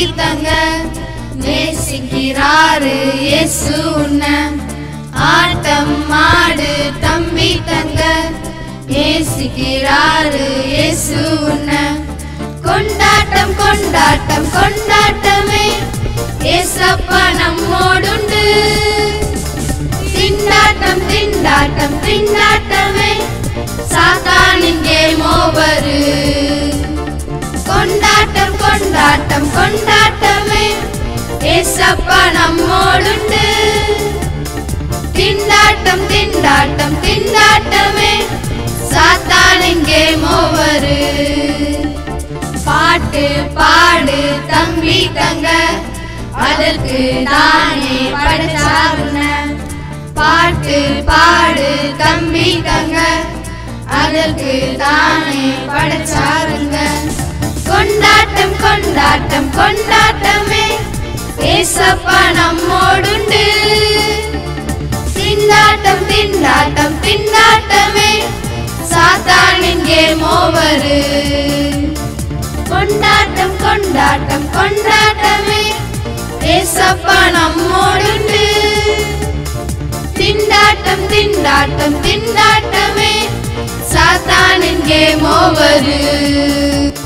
தங்க நேசிக்கிறாரு இயேசு உன்னை ஆட்டம் மாடு தம்பி தங்க நேசிக்கிறாரு இயேசு உன்னை கொண்டாட்டம் கொண்டாட்டம் கொண்டாட்டமே ஏசப்பா நம்மோடுண்டு திண்டாட்டம் திண்டாட்டம் திண்டாட்டமே சாத்தானின் கேம் ஓவரு கொண்டாட்டம் கொண்டாட்டம் கொண்டாட்டமே ஏசப்பா நம்மோடுண்டு திண்டாட்டம் திண்டாட்டம் திண்டாட்டமே சாத்தானின் கேம் ஓவரு பாட்டு பாடு தம்பி தங்க அதற்கு தானே படைச்சாருன பாட்டு பாடு தம்பி தங்க அதற்கு தானே படைச்சாருங்க கொண்டாட்டம் கொண்டாட்டம் கொண்டாட்டமே ஏசப்பா நம்மோடுண்டு திண்டாட்டம் திண்டாட்டம் திண்டாட்டமே சாத்தானின் கேம் ஓவரு கொண்டாட்டம் கொண்டாட்டம் கொண்டாட்டமே ஏசப்பா நம்மோடுண்டு திண்டாட்டம் திண்டாட்டம் திண்டாட்டமே சாத்தானின் கேம் ஓவரு